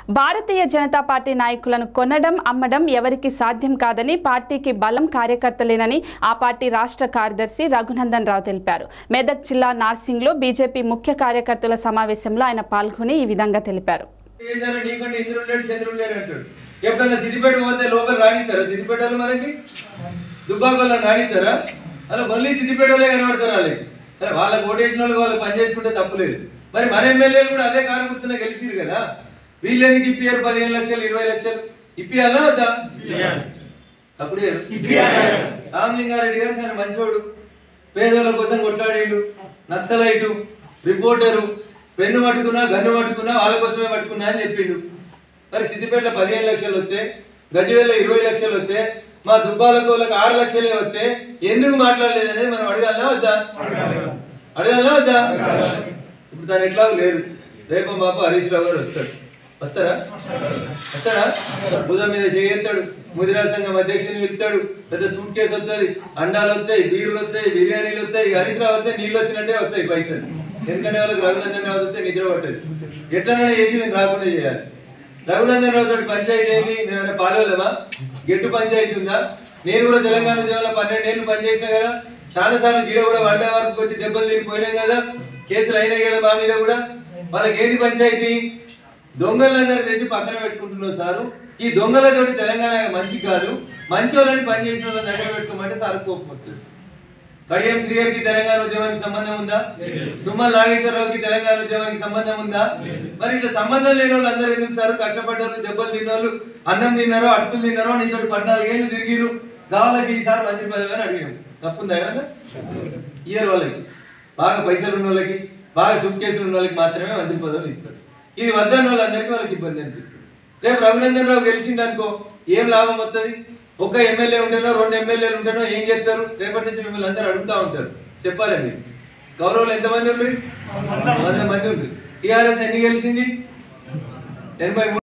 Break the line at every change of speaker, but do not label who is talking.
భారతీయ Janata party నాయకులను కొనడం అమ్మడం ఎవరికి సాధ్యం కాదని పార్టీకి బలం కార్యకర్తలేనని ఆ పార్టీ రాష్ట్ర కార్యదర్శి రఘునందన్ రావు తెలిపారు మెదక్ జిల్లా నార్సింగ్లో బీజేపీ ముఖ్య కార్యకర్తల సమావేశంలో ఆయన పాల్గొని ఈ విధంగా తెలిపారు
చేశారు నీకంటే ఇంద్రుడు లేడు చంద్రుడు లేడు అంటాడు ఎప్పుడన్నా సిద్దిపేట పోతే లోపల రాణిస్తారా సిద్దిపేట వాళ్ళు మనకి దుబ్బాకల్లో రాణిస్తారా అలా మళ్ళీ సిద్దిపేట వాళ్ళే కనబడతారు వాళ్ళకి సరే వాళ్ళకి ఓటేసిన వాళ్ళు వాళ్ళు పని చేసుకుంటే తప్పులేదు మరి మన ఎమ్మెల్యేలు కూడా అదే కారు గుర్తున్న గెలిచిరు కదా వీళ్ళు ఎందుకు ఇప్పియారు పదిహేను లక్షలు ఇరవై లక్షలు ఇప్పియాలా వద్దా అప్పుడు రామలింగారెడ్డి గారు చాలా మంచోడు పేదోళ్ళ కోసం కొట్లాడేడు నక్సలైటు రిపోర్టరు పెన్ను పట్టుకున్నా గన్ను పట్టుకున్నా వాళ్ళ కోసమే పట్టుకున్నా అని చెప్పిండు మరి సిద్దిపేటలో పదిహేను లక్షలు వస్తే గజవేల ఇరవై లక్షలు వస్తే మా దుబ్బాల కోళ్ళకి ఆరు లక్షలే వస్తే ఎందుకు మాట్లాడలేదు అనేది మనం అడగాలనా వద్దా అడగాలనా వద్దా ఇప్పుడు తను ఎట్లా లేరు రేపు మాపు హరీష్ రావు గారు వస్తారు వస్తారా వస్తారా భుజం మీద చేయెత్తాడు ముదిరా సంఘం అధ్యక్షుని వెళ్తాడు పెద్ద సూట్ కేసు వస్తుంది అండాలు వస్తాయి బీర్లు వస్తాయి బిర్యానీలు వస్తాయి హరీష్ రావు వస్తే నీళ్ళు వచ్చినట్టే వస్తాయి పైసలు ఎందుకంటే వాళ్ళకి రఘునందన్ రావు వస్తే నిద్ర పట్టదు ఎట్లనైనా చేసి నేను రాకుండా చేయాలి రఘునందన్ రావు తోటి పంచాయతీ ఏంది నేను పాలవలేమా గెట్టు పంచాయతీ ఉందా నేను కూడా తెలంగాణ ఉద్యమంలో పన్నెండేళ్ళు పనిచేసిన కదా చాలా సార్లు గిడ కూడా వంట వరకు వచ్చి దెబ్బలు తిని పోయినాం కదా కేసులు అయినాయి కదా మా మీద కూడా వాళ్ళకి ఏంది పంచాయతీ దొంగలందరూ తెచ్చి పక్కన పెట్టుకుంటున్నావు సారు ఈ దొంగలతోటి తెలంగాణ మంచి కాదు మంచి వాళ్ళని పని చేసిన వాళ్ళ దగ్గర పెట్టుకోమంటే సార్ కోపం వస్తుంది కడియం శ్రీగారికి తెలంగాణ ఉద్యమానికి సంబంధం ఉందా తుమ్మల నాగేశ్వరరావుకి తెలంగాణ ఉద్యమానికి సంబంధం ఉందా మరి ఇట్లా సంబంధం లేని వాళ్ళు అందరూ ఎందుకు సార్ కష్టపడ్డారు దెబ్బలు తిన్నారు అన్నం తిన్నారో అటుకులు తిన్నారో నీతో పద్నాలుగు ఏళ్ళు తిరిగిరు కావాలకి ఈసారి మంత్రి పదవి అని అడిగాం తప్పుందా ఏమన్నా ఇయర్ వాళ్ళకి బాగా పైసలు ఉన్న వాళ్ళకి బాగా సూట్ కేసులు ఉన్న వాళ్ళకి మాత్రమే మంత్రి పదవులు ఇస్తారు ఇది వద్దని వాళ్ళందరికీ వాళ్ళకి ఇబ్బంది అనిపిస్తుంది రేపు రఘునందన్ రావు గెలిచిండు అనుకో ఏం లాభం వస్తుంది ఒక ఎమ్మెల్యే ఉంటేనో రెండు ఎమ్మెల్యేలు ఉంటేనో ఏం చేస్తారు రేపటి నుంచి మిమ్మల్ని అందరూ అడుగుతా ఉంటారు చెప్పాలి మీరు గౌరవులు ఎంతమంది ఉన్నారు వంద మంది ఉంది టీఆర్ఎస్ ఎన్ని గెలిచింది ఎనభై మూడు